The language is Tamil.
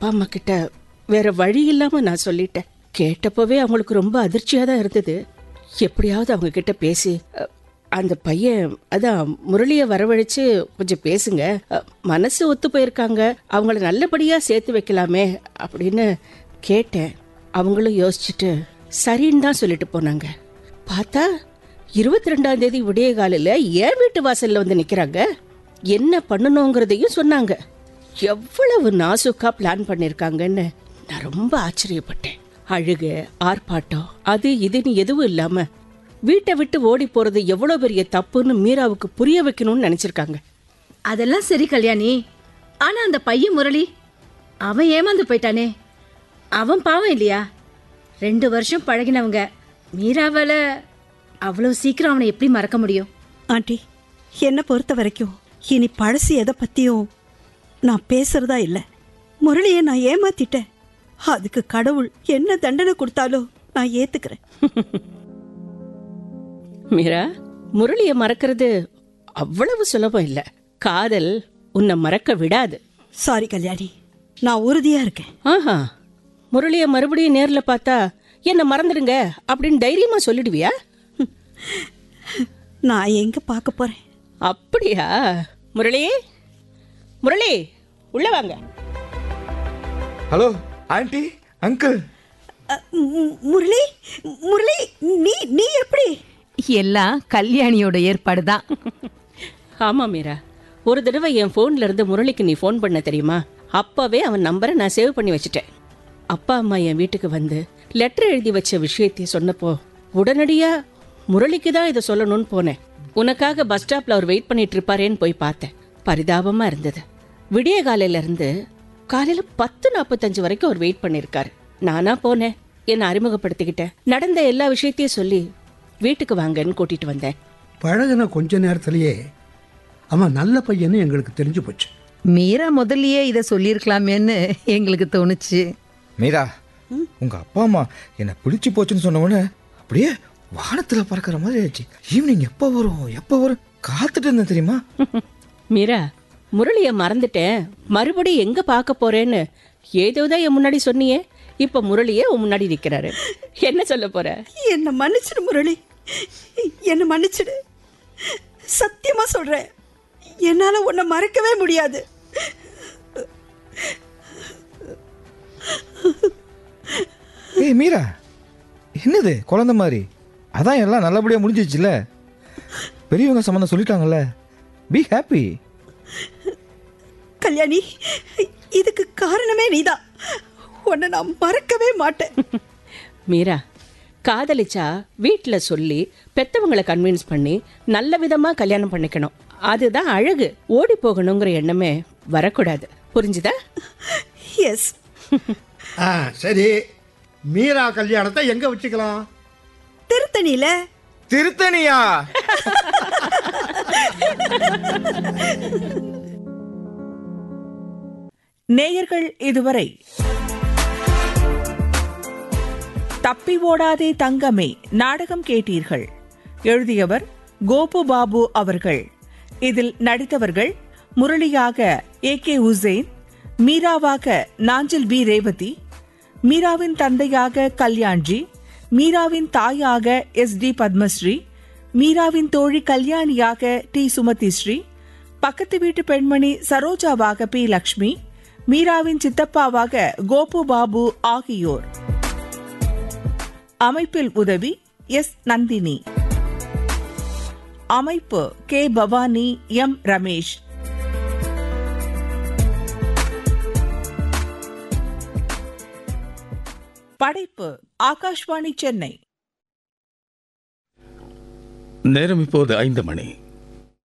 அப்பா அம்மா கிட்ட வேற வழி இல்லாம நான் சொல்லிட்டேன் கேட்டப்பவே அவங்களுக்கு ரொம்ப அதிர்ச்சியா தான் இருந்தது எப்படியாவது அவங்க கிட்ட பேசி அ, அந்த பையன் அதான் முரளியை வரவழைச்சு கொஞ்சம் பேசுங்க அ, மனசு ஒத்து போயிருக்காங்க அவங்கள நல்லபடியா சேர்த்து வைக்கலாமே அப்படின்னு கேட்டேன் அவங்களும் யோசிச்சுட்டு சரின்னு தான் சொல்லிட்டு போனாங்க பார்த்தா இருபத்தி ரெண்டாம் தேதி விடிய காலையில என் வீட்டு வாசல்ல வந்து நிக்கிறாங்க என்ன பண்ணணுங்கிறதையும் சொன்னாங்க எவ்வளவு நாசுக்கா பிளான் பண்ணிருக்காங்கன்னு நான் ரொம்ப ஆச்சரியப்பட்டேன் அழுக ஆர்ப்பாட்டம் அது இதுன்னு எதுவும் இல்லாம வீட்டை விட்டு ஓடி போறது எவ்வளவு பெரிய தப்புன்னு மீராவுக்கு புரிய வைக்கணும்னு நினைச்சிருக்காங்க அதெல்லாம் சரி கல்யாணி ஆனா அந்த பையன் முரளி அவன் ஏமாந்து போயிட்டானே அவன் பாவம் இல்லையா ரெண்டு வருஷம் பழகினவங்க மீராவால அவ்வளோ சீக்கிரம் அவனை எப்படி மறக்க முடியும் ஆண்டி என்னை பொறுத்த வரைக்கும் இனி பழசு எதை பத்தியும் நான் பேசுறதா இல்லை முரளியை நான் ஏமாத்திட்டேன் அதுக்கு கடவுள் என்ன தண்டனை கொடுத்தாலும் நான் ஏத்துக்கிறேன் மீரா முரளிய மறக்கிறது அவ்வளவு சுலபம் இல்ல காதல் உன்னை மறக்க விடாது சாரி கல்யாணி நான் உறுதியா இருக்கேன் ஆஹா முரளிய மறுபடியும் நேர்ல பார்த்தா என்ன மறந்துடுங்க அப்படின்னு தைரியமா சொல்லிடுவியா நான் எங்க பார்க்க போறேன் அப்படியா முரளி முரளி உள்ள வாங்க ஹலோ ஆண்டி அங்கிள் அ, மு- முரளி முரளி நீ நீ எப்படி எல்லாம் கல்யாணியோட ஏற்பாடு தான் ஆமா மீரா ஒரு தடவை என் ஃபோன்ல இருந்து முரளிக்கு நீ ஃபோன் பண்ண தெரியுமா அப்பவே அவன் நம்பரை நான் சேவ் பண்ணி வச்சுட்டேன் அப்பா அம்மா என் வீட்டுக்கு வந்து லெட்டர் எழுதி வச்ச விஷயத்தை சொன்னப்போ உடனடியா முரளிக்கு தான் இதை சொல்லணும்னு போனேன் உனக்காக பஸ் ஸ்டாப்ல அவர் வெயிட் பண்ணிட்டு இருப்பாரேன்னு போய் பார்த்தேன் பரிதாபமா இருந்தது விடிய காலையில இருந்து காலையில பத்து நாற்பத்தஞ்சு வரைக்கும் அவர் வெயிட் பண்ணிருக்காரு நானா போனேன் என்னை அறிமுகப்படுத்திக்கிட்டேன் நடந்த எல்லா விஷயத்தையும் சொல்லி வீட்டுக்கு வாங்கன்னு கூட்டிட்டு வந்தேன் பழகுன கொஞ்ச நேரத்திலேயே அவன் நல்ல பையன்னு எங்களுக்கு தெரிஞ்சு போச்சு மீரா முதல்லயே இதை சொல்லியிருக்கலாமேன்னு எங்களுக்கு தோணுச்சு மீரா உங்க அப்பா அம்மா என்னை பிடிச்சு போச்சுன்னு சொன்ன உடனே அப்படியே வானத்துல பறக்கிற மாதிரி ஆயிடுச்சு ஈவினிங் எப்போ வரும் எப்போ வரும் காத்துட்டு இருந்தேன் தெரியுமா மீரா முரளிய மறந்துட்டேன் மறுபடியும் எங்க பார்க்க போறேன்னு ஏதோதான் என் முன்னாடி சொன்னியே இப்ப முரளியே உன் முன்னாடி நிக்கிறாரு என்ன சொல்ல போற என்னை மன்னிச்சிடு முரளி என்னை மன்னிச்சிடு சத்தியமா சொல்றேன் என்னால உன்னை மறக்கவே முடியாது ஏய் மீரா என்னது குழந்தை மாதிரி அதான் எல்லாம் நல்லபடியா முடிஞ்சிச்சுல பெரியவங்க சம்மந்தம் சொல்லிட்டாங்கல்ல பி ஹாப்பி கல்யாணி இதுக்கு காரணமே நீதான் உன்னை நான் மறக்கவே மாட்டேன் மீரா காதலிச்சா வீட்ல சொல்லி பெத்தவங்களை கன்வின்ஸ் பண்ணி நல்ல விதமா கல்யாணம் பண்ணிக்கணும் அதுதான் அழகு ஓடி போகணுங்கிற எண்ணமே வரக்கூடாது புரிஞ்சுதா எஸ் ஆ சரி மீரா கல்யாணத்தை எங்க வச்சுக்கலாம் திருத்தணியில திருத்தணியா நேயர்கள் இதுவரை தப்பி ஓடாதே தங்கமே நாடகம் கேட்டீர்கள் எழுதியவர் கோபு பாபு அவர்கள் இதில் நடித்தவர்கள் முரளியாக ஏ கே உசேன் மீராவாக நாஞ்சில் பி ரேவதி மீராவின் தந்தையாக கல்யாண்ஜி மீராவின் தாயாக எஸ் டி பத்மஸ்ரீ மீராவின் தோழி கல்யாணியாக டி சுமதி ஸ்ரீ பக்கத்து வீட்டு பெண்மணி சரோஜாவாக பி லக்ஷ்மி மீராவின் சித்தப்பாவாக கோபு பாபு ஆகியோர் அமைப்பில் உதவி எஸ் நந்தினி அமைப்பு கே பவானி எம் ரமேஷ் படைப்பு ஆகாஷ்வாணி சென்னை நேரம் இப்போது ஐந்து மணி